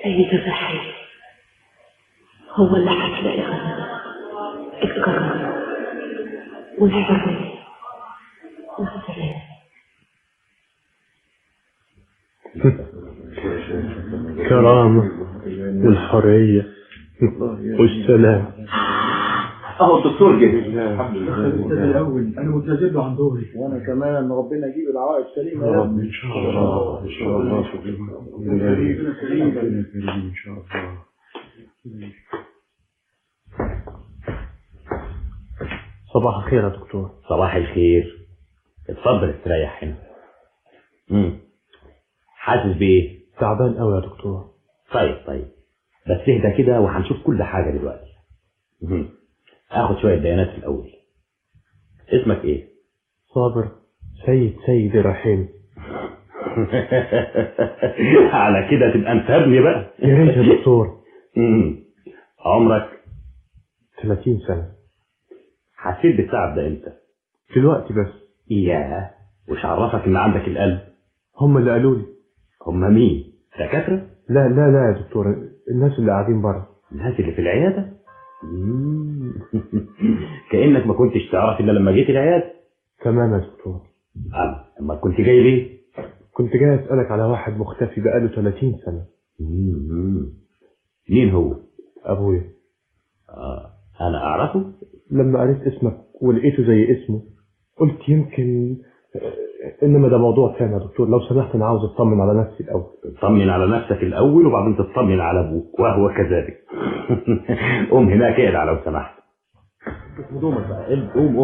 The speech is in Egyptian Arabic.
سيد الرحيل هو اللي هتلاقي غنى الكرم والحرية والسلام كرامة والحرية والسلام اهو الدكتور جه الاول انا متجد له عن دوري وانا كمان ان ربنا يجيب العوائد سليمه يا يا رب ابني ان شاء الله ان شاء الله ربنا كريم ان شاء الله صباح الخير يا دكتور صباح الخير اتفضل استريح هنا امم حاسس بايه تعبان قوي يا دكتور طيب طيب بس اهدى كده وهنشوف كل حاجه دلوقتي مهم. اخد شويه بيانات في الاول اسمك ايه صابر سيد سيد رحيم على كده تبقى انت ابني بقى يا ريت يا دكتور مم. عمرك 30 سنة حسيت بالتعب ده امتى دلوقتي بس ياه وش عرفك ان عندك القلب هم اللي قالوا لي هم مين دكاتره لا لا لا يا دكتور الناس اللي قاعدين بره الناس اللي في العياده مم. كانك ما كنتش تعرف الا لما جيت العياده تمام يا دكتور أما أما كنت جاي ليه كنت جاي اسالك على واحد مختفي بقاله 30 سنة مم. مين هو ابويا آه. انا اعرفه لما قريت اسمك ولقيته زي اسمه قلت يمكن انما ده موضوع تاني يا دكتور لو سمحت انا عاوز اطمن على نفسي الاول تطمن على نفسك الاول وبعدين تطمن على ابوك وهو كذلك قوم هناك اقلع لو سمحت هدومك بقى قوم